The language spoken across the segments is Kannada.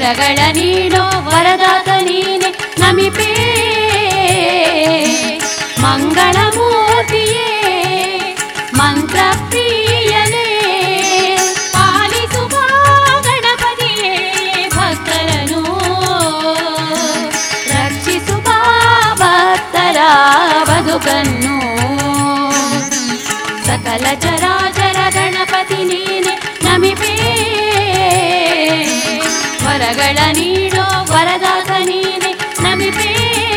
ವರಗಳ ನೀಡೋ ವರದಾತ ನೀನೆ ನಮಿಪೇ ಮಂಗಳ ಮೂರ್ತಿಯೇ ಮಂತ್ರ ಪ್ರಿಯನೇ ಪಾಲಿಸುವ ಗಣಪತಿಯೇ ಭಕ್ತರನು ರಕ್ಷಿಸುವ ಭಕ್ತರ ಬದುಕನ್ನು ಸಕಲ ಚರಾಚರ ಗಣಪತಿ ನೀನೆ ನಮಿಪೇ ವರಗಳ ನೀಡೋ ವರದಾತ ನೀನೆ ನಮಿಪೇ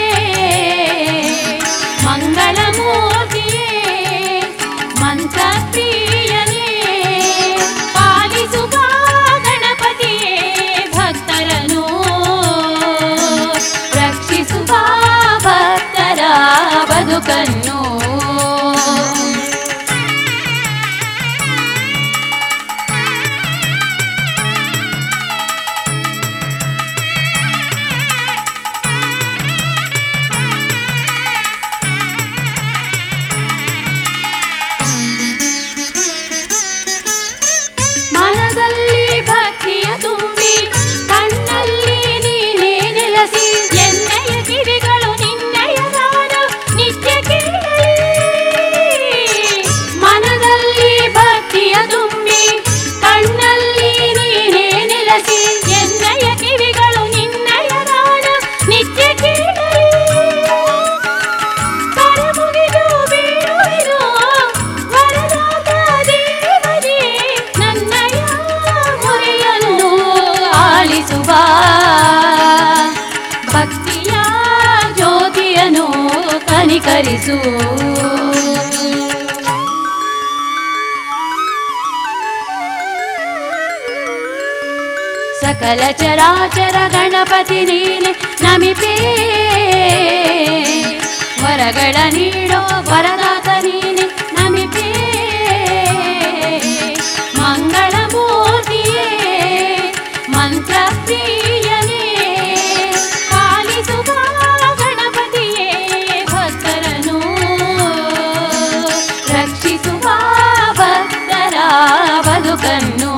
ಮಂಗಳ ಮೂರ್ತಿಯೇ ಮಂತ್ರ ಪ್ರಿಯನೇ ಪಾಲಿಸುವ ಗಣಪತಿಯೇ ಭಕ್ತರನು ರಕ್ಷಿಸುವ ಭಕ್ತರ ಬದುಕನ್ನು ಮನದಲ್ಲಿ ಭಕ್ತಿಯ ತುಂಬಿ ಕಣ್ಣಲ್ಲಿ ನೀನೇ ನೆಲೆಸಿ ಎಣ್ಣೆಯ ಕಿವಿಗಳು ನಿನ್ನಯ ಗಾನ ನಿತ್ಯ ಕೇಳಲಿ ಮನದಲ್ಲಿ ಭಕ್ತಿಯ ತುಂಬಿ ಕಣ್ಣಲ್ಲಿ ನೀನೇ ನೆಲೆಸಿ ಎಣ್ಣೆಯ ಕಿವಿಗಳು ನಿನ್ನಯ ಗಾನ ನಿತ್ಯ ಕೇಳಲಿ ಕರಮುಗಿದು ಬೀಳುವೆನು ವರದಾತ ದೇವನೇ ನನ್ನಯ ಮೊರೆಯನ್ನು ಆಲಿಸುವ ಭಕ್ತಿಯ ಜ್ಯೋತಿಯನ್ನು ಕನಿಕರಿಸು ಸಕಲ ಚರಾಚರ ಗಣಪತಿ ನೀನೆ ನಮಿಪೇ ವರಗಳ ನೀಡೋ ವರದಾತ ನೀನೆ ನಮಿಪೇ ಮಂಗಳ ಮೂರ್ತಿಯೇ ಮಂತ್ರ ಪ್ರಿಯನೇ ಪಾಲಿಸುವ ಗಣಪತಿಯೇ ಭಕ್ತರನು ರಕ್ಷಿಸುವ ಭಕ್ತರ ಬದುಕನ್ನು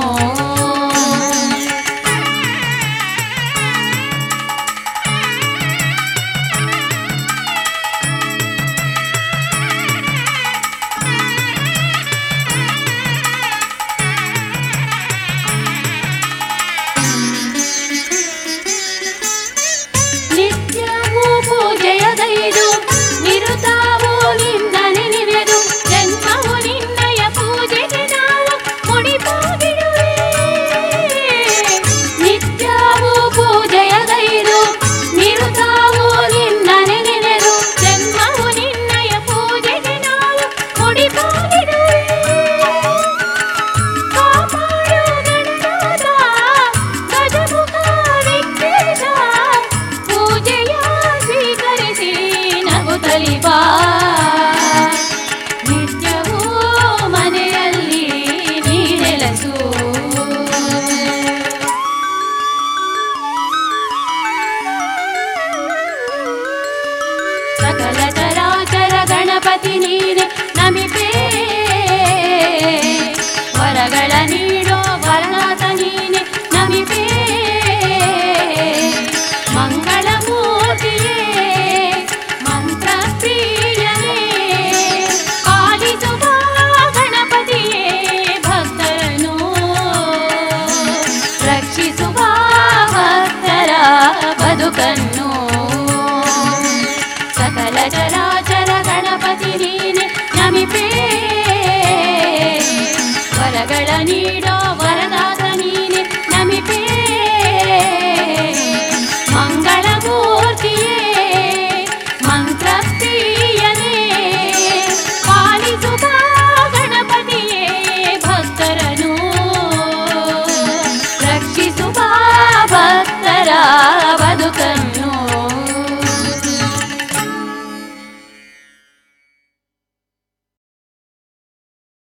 ನಿತ್ಯವೂ ಪೂಜೆಯದೈದು ನಿರುತಾವು ನಿನ್ನ ನೆನೆವೆದು ಜನ್ಮವು ನಿನ್ನಯ ಪೂಜೆಗೆ ನಾವು ಮುಡಿಪಾಗಿಡುವೆ ನಿತ್ಯವೂ ಪೂಜೆಯದೈದು ನಿರುತಾವು ನಿನ್ನ ನೆನೆವೆದು ಜನ್ಮವು ನಿನ್ನಯ ಪೂಜೆಗೆ ನಾವು ಮುಡಿಪಾಗಿಡುವೆ ಕಾಪಾಡು ಗಣನಾಥ ಗಜಮುಖ ವಿಘ್ನೇಶ ಪೂಜೆಯ ಸ್ವೀಕರಿಸಿ ನಗುತ್ತಲಿ ಬಾ ನಿತ್ಯವೂ ಮನೆಯಲ್ಲಿ ನೀ ನೆಲೆಸು ಸಕಲ ಚರಾಚರ ಗಣಪತಿ ನೀನೆ ನಮಿಪೇ ವರಗಳ ನೀಡೋ ವರನಾಥ ನೀನೆ ನಮಿಪೇ ಮಂಗಳ ಮೂರ್ತಿಯೇ ಮಂತ್ರ ಪ್ರಿಯನೇ ಪಾಲಿಸುವ ಗಣಪತಿಯೇ ಭಕ್ತರನು ರಕ್ಷಿಸುವ ಭಕ್ತರ ಬದುಕನ್ನು ಸಕಲ ಚರಾಚರ ಗಣಪತಿ ನೀನೆ ನಮಿಪೇ ವರಗಳ ನೀಡೋ ವರ